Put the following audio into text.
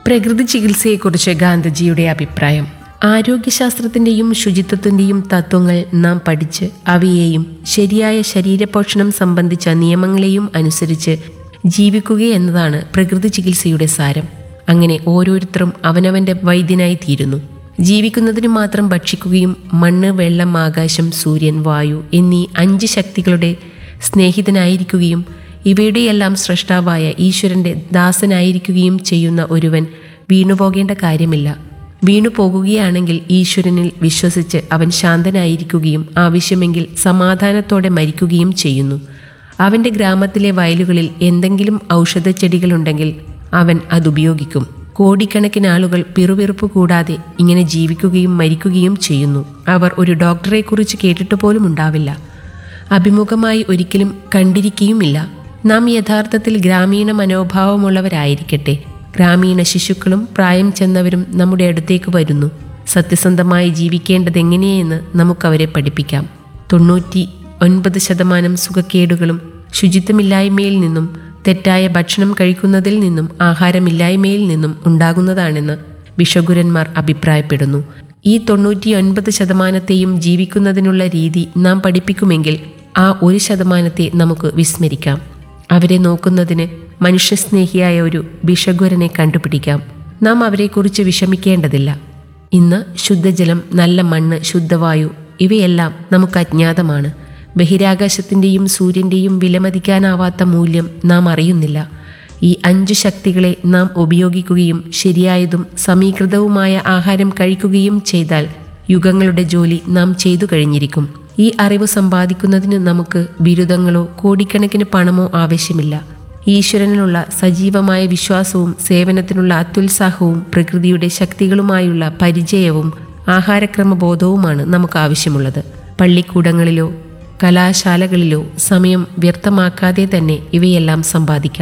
പ്രകൃതി ചികിത്സയെക്കുറിച്ച് ഗാന്ധിജിയുടെ അഭിപ്രായം ആരോഗ്യശാസ്ത്രത്തിന്റെയും ശുചിത്വത്തിന്റെയും തത്വങ്ങൾ നാം പഠിച്ച് അവയെയും ശരിയായ ശരീരപോഷണം സംബന്ധിച്ച നിയമങ്ങളെയും അനുസരിച്ച് ജീവിക്കുക എന്നതാണ് പ്രകൃതി ചികിത്സയുടെ സാരം അങ്ങനെ ഓരോരുത്തരും അവനവന്റെ വൈദ്യനായി തീരുന്നു ജീവിക്കുന്നതിന് മാത്രം ഭക്ഷിക്കുകയും മണ്ണ് വെള്ളം ആകാശം സൂര്യൻ വായു എന്നീ അഞ്ച് ശക്തികളുടെ സ്നേഹിതനായിരിക്കുകയും ഇവയുടെയെല്ലാം സൃഷ്ടാവായ ഈശ്വരന്റെ ദാസനായിരിക്കുകയും ചെയ്യുന്ന ഒരുവൻ വീണുപോകേണ്ട കാര്യമില്ല വീണു പോകുകയാണെങ്കിൽ ഈശ്വരനിൽ വിശ്വസിച്ച് അവൻ ശാന്തനായിരിക്കുകയും ആവശ്യമെങ്കിൽ സമാധാനത്തോടെ മരിക്കുകയും ചെയ്യുന്നു അവന്റെ ഗ്രാമത്തിലെ വയലുകളിൽ എന്തെങ്കിലും ഔഷധച്ചെടികളുണ്ടെങ്കിൽ അവൻ അതുപയോഗിക്കും കോടിക്കണക്കിന് ആളുകൾ പിറുപിറുപ്പ് കൂടാതെ ഇങ്ങനെ ജീവിക്കുകയും മരിക്കുകയും ചെയ്യുന്നു അവർ ഒരു ഡോക്ടറെക്കുറിച്ച് കേട്ടിട്ട് പോലും ഉണ്ടാവില്ല അഭിമുഖമായി ഒരിക്കലും കണ്ടിരിക്കുകയുമില്ല നാം യഥാർത്ഥത്തിൽ ഗ്രാമീണ മനോഭാവമുള്ളവരായിരിക്കട്ടെ ഗ്രാമീണ ശിശുക്കളും പ്രായം ചെന്നവരും നമ്മുടെ അടുത്തേക്ക് വരുന്നു സത്യസന്ധമായി ജീവിക്കേണ്ടതെങ്ങനെയെന്ന് നമുക്കവരെ പഠിപ്പിക്കാം തൊണ്ണൂറ്റി ഒൻപത് ശതമാനം സുഖക്കേടുകളും ശുചിത്വമില്ലായ്മയിൽ നിന്നും തെറ്റായ ഭക്ഷണം കഴിക്കുന്നതിൽ നിന്നും ആഹാരമില്ലായ്മയിൽ നിന്നും ഉണ്ടാകുന്നതാണെന്ന് വിഷഗുരന്മാർ അഭിപ്രായപ്പെടുന്നു ഈ തൊണ്ണൂറ്റി ഒൻപത് ശതമാനത്തെയും ജീവിക്കുന്നതിനുള്ള രീതി നാം പഠിപ്പിക്കുമെങ്കിൽ ആ ഒരു ശതമാനത്തെ നമുക്ക് വിസ്മരിക്കാം അവരെ നോക്കുന്നതിന് മനുഷ്യസ്നേഹിയായ ഒരു ബിഷഗുരനെ കണ്ടുപിടിക്കാം നാം അവരെക്കുറിച്ച് വിഷമിക്കേണ്ടതില്ല ഇന്ന് ശുദ്ധജലം നല്ല മണ്ണ് ശുദ്ധവായു ഇവയെല്ലാം നമുക്ക് അജ്ഞാതമാണ് ബഹിരാകാശത്തിൻ്റെയും സൂര്യൻ്റെയും വിലമതിക്കാനാവാത്ത മൂല്യം നാം അറിയുന്നില്ല ഈ അഞ്ച് ശക്തികളെ നാം ഉപയോഗിക്കുകയും ശരിയായതും സമീകൃതവുമായ ആഹാരം കഴിക്കുകയും ചെയ്താൽ യുഗങ്ങളുടെ ജോലി നാം ചെയ്തു കഴിഞ്ഞിരിക്കും ഈ അറിവ് സമ്പാദിക്കുന്നതിന് നമുക്ക് ബിരുദങ്ങളോ കോടിക്കണക്കിന് പണമോ ആവശ്യമില്ല ഈശ്വരനിലുള്ള സജീവമായ വിശ്വാസവും സേവനത്തിനുള്ള അത്യുത്സാഹവും പ്രകൃതിയുടെ ശക്തികളുമായുള്ള പരിചയവും ആഹാരക്രമബോധവുമാണ് നമുക്ക് ആവശ്യമുള്ളത് പള്ളിക്കൂടങ്ങളിലോ കലാശാലകളിലോ സമയം വ്യർത്ഥമാക്കാതെ തന്നെ ഇവയെല്ലാം സമ്പാദിക്കാം